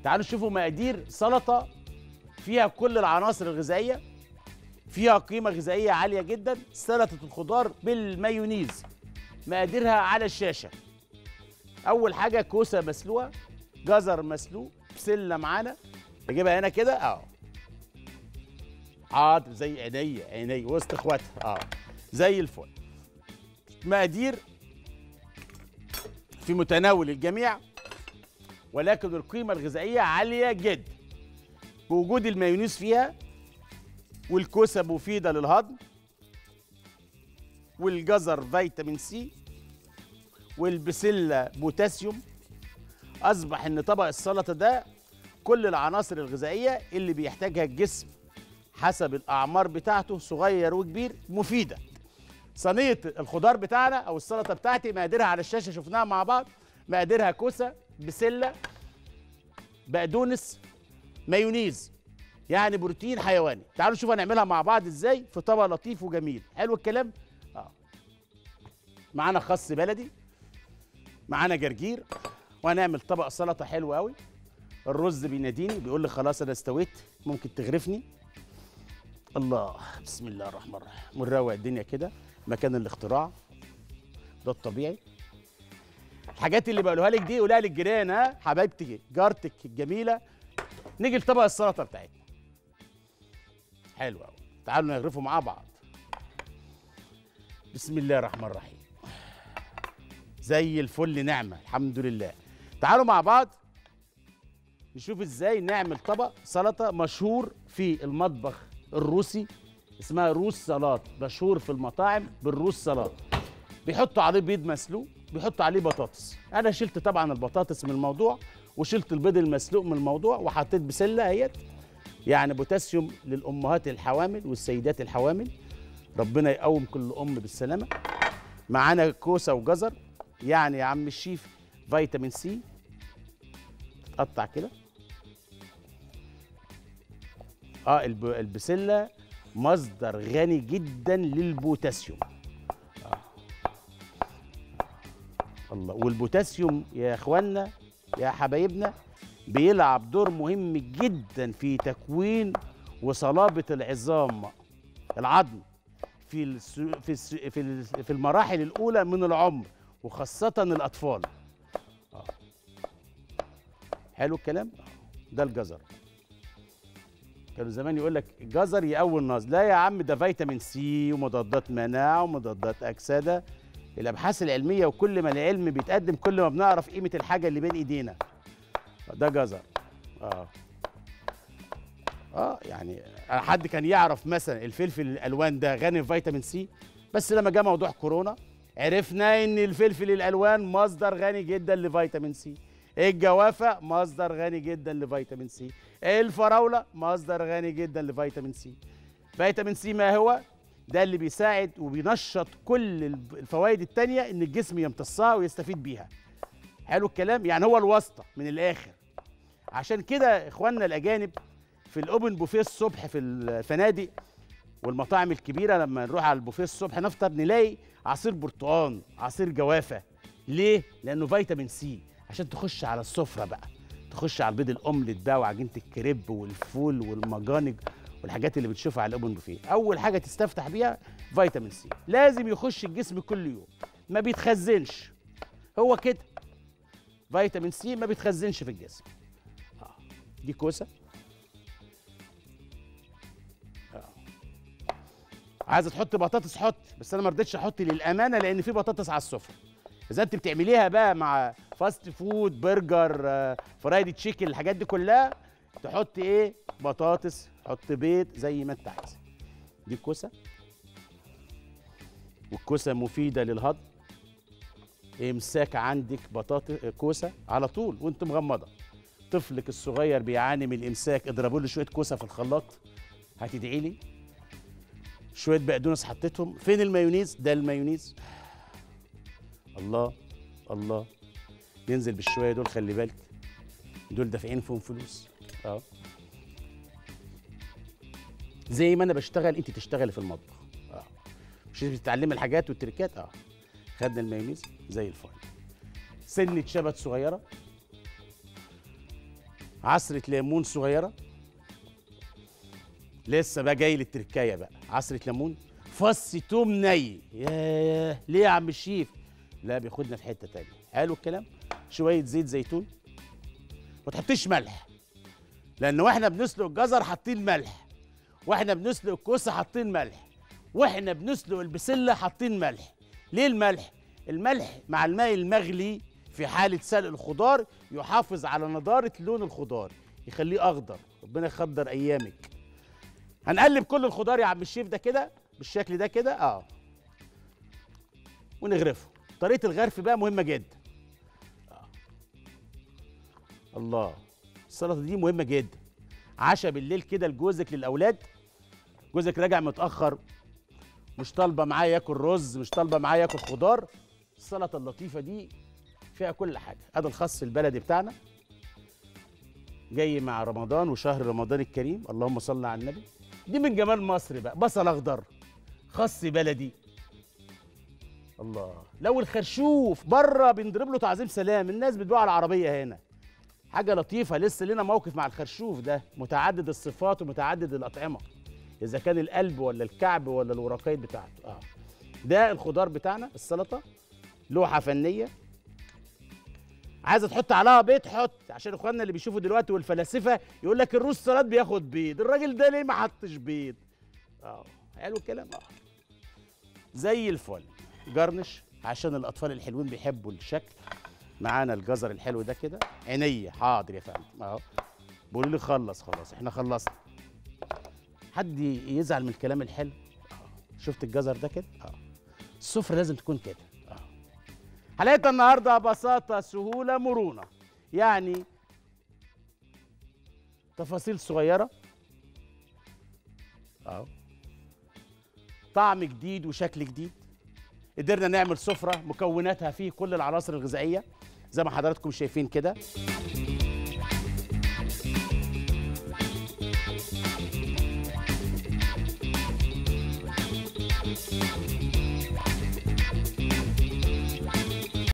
تعالوا شوفوا مقادير سلطه فيها كل العناصر الغذائيه فيها قيمه غذائيه عاليه جدا سلطه الخضار بالمايونيز مقاديرها على الشاشه اول حاجه كوسه مسلوقه جزر مسلوق بسله معانا نجيبها هنا كده اه حاضر زي عيني عيني وسط اخواتها اه زي الفل مقادير في متناول الجميع ولكن القيمه الغذائيه عاليه جدا بوجود المايونيز فيها والكوسه مفيده للهضم والجزر فيتامين سي والبسله بوتاسيوم اصبح ان طبق السلطه ده كل العناصر الغذائيه اللي بيحتاجها الجسم حسب الاعمار بتاعته صغير وكبير مفيده صينيه الخضار بتاعنا او السلطه بتاعتي مقاديرها على الشاشه شفناها مع بعض مقاديرها كوسه بسله بقدونس مايونيز يعني بروتين حيواني تعالوا نشوف هنعملها مع بعض ازاي في طبق لطيف وجميل حلو الكلام اه معانا خس بلدي معانا جرجير وهنعمل طبق سلطه حلو قوي الرز بيناديني بيقول لي خلاص انا استويت ممكن تغرفني الله بسم الله الرحمن الرحيم ونروق الدنيا كده مكان الاختراع ده الطبيعي الحاجات اللي بقولها لك دي قولها للجيران ها حبايبتي جارتك الجميله نيجي لطبق السلطه بتاعتنا حلو قوي تعالوا نغرفه مع بعض بسم الله الرحمن الرحيم زي الفل نعمه الحمد لله تعالوا مع بعض نشوف ازاي نعمل طبق سلطه مشهور في المطبخ الروسي اسمها روس سلطه مشهور في المطاعم بالروس سلطه بيحطوا عليه بيض مسلوق بيحطوا عليه بطاطس انا شلت طبعا البطاطس من الموضوع وشلت البيض المسلوق من الموضوع وحطيت بسله اهيت يعني بوتاسيوم للامهات الحوامل والسيدات الحوامل ربنا يقوم كل ام بالسلامه معانا كوسه وجزر يعني يا عم الشيف فيتامين سي تقطع كده اه الب... البسله مصدر غني جدا للبوتاسيوم آه. الله والبوتاسيوم يا اخوانا يا حبايبنا بيلعب دور مهم جدا في تكوين وصلابه العظام العظم في الس... في الس... في ال- في المراحل الاولى من العمر وخاصه الاطفال آه. حلو الكلام ده الجزر كانوا زمان يقول لك الجزر يقوي النظر لا يا عم ده فيتامين سي ومضادات مناعه ومضادات اكسده الابحاث العلميه وكل ما العلم بيتقدم كل ما بنعرف قيمه الحاجه اللي بين ايدينا ده جزر اه اه يعني حد كان يعرف مثلا الفلفل الالوان ده غني في فيتامين سي بس لما جه موضوع كورونا عرفنا ان الفلفل الالوان مصدر غني جدا لفيتامين سي الجوافه مصدر غني جدا لفيتامين سي الفراوله مصدر غني جدا لفيتامين سي فيتامين سي ما هو ده اللي بيساعد وبينشط كل الف- الفوائد التانية ان الجسم يمتصها ويستفيد بيها حلو الكلام يعني هو الواسطه من الاخر عشان كده اخواننا الاجانب في الاوبن بوفيه الصبح في الفنادق والمطاعم الكبيره لما نروح على البوفيه الصبح نفطر نلاقي عصير برتقال عصير جوافه ليه لانه فيتامين سي عشان تخش على السفره بقى تخش على البيض الاومليت بقى وعجينه الكريب والفول والمجانج والحاجات اللي بتشوفها على الاوبن بوفيه اول حاجه تستفتح بيها فيتامين سي لازم يخش الجسم كل يوم ما بيتخزنش هو كده فيتامين سي ما بيتخزنش في الجسم آه. دي كوسه آه. عايزه تحط بطاطس حط بس انا ما رضيتش احط للامانه لان في بطاطس على السفره اذا انت بتعمليها بقى مع فاست فود برجر آه، فرايدي تشيكن الحاجات دي كلها تحط ايه بطاطس حط بيض زي ما انت عايز دي الكوسه والكوسه مفيده للهضم امساك عندك بطاطس كوسه على طول وانت مغمضه طفلك الصغير بيعاني من الامساك اضربوا له شويه كوسه في الخلاط هتدعي لي شويه بقدونس حطيتهم فين المايونيز ده المايونيز الله الله ننزل بالشويه دول خلي بالك دول دافعين فيهم فلوس اه زي ما انا بشتغل انت تشتغلي في المطبخ اه مش انت بتتعلمي الحاجات والتركات اه خدنا المايونيز زي الفل سنه شبت صغيره عصره ليمون صغيره لسه بقى جاي للتركايه بقى عصره ليمون فص توم ني ياه ليه يا عم الشيف لا بياخدنا في حته تانية حلو الكلام شويه زيت زيتون ما تحطيش ملح لان واحنا بنسلق الجزر حاطين ملح واحنا بنسلق الكوسه حاطين ملح واحنا بنسلق البسله حاطين ملح ليه الملح الملح مع الماء المغلي في حاله سلق الخضار يحافظ على نضاره لون الخضار يخليه اخضر ربنا يخضر ايامك هنقلب كل الخضار يا عم الشيف ده كده بالشكل ده كده اه ونغرفه طريقه الغرف بقى مهمه جدا آه. الله السلطه دي مهمه جدا عشاء بالليل كده لجوزك للاولاد جوزك راجع متاخر مش طالبه معاه ياكل رز مش طالبه معاه ياكل خضار السلطه اللطيفه دي فيها كل حاجه ادي الخس البلدي بتاعنا جاي مع رمضان وشهر رمضان الكريم اللهم صل على النبي دي من جمال مصر بقى بصل اخضر خس بلدي الله لو الخرشوف بره بنضرب له تعظيم سلام الناس بتبيعه على العربيه هنا حاجه لطيفه لسه لنا موقف مع الخرشوف ده متعدد الصفات ومتعدد الاطعمه اذا كان القلب ولا الكعب ولا الورقات بتاعته اه ده الخضار بتاعنا السلطه لوحه فنيه عايزه تحط عليها بيض حط عشان اخواننا اللي بيشوفوا دلوقتي والفلاسفه يقول لك الروس سلطات بياخد بيض الراجل ده ليه ما حطش بيض اه حلو الكلام اه زي الفل جرنش عشان الاطفال الحلوين بيحبوا الشكل معانا الجزر الحلو ده كده عينيا حاضر يا فندم اهو بيقولوا لي خلص خلاص احنا خلصنا حد يزعل من الكلام الحلو آه. شفت الجزر ده كده اه السفره لازم تكون كده اه حلقتنا النهارده بساطه سهوله مرونه يعني تفاصيل صغيره اه طعم جديد وشكل جديد قدرنا نعمل سفره مكوناتها فيه كل العناصر الغذائيه زي ما حضراتكم شايفين كده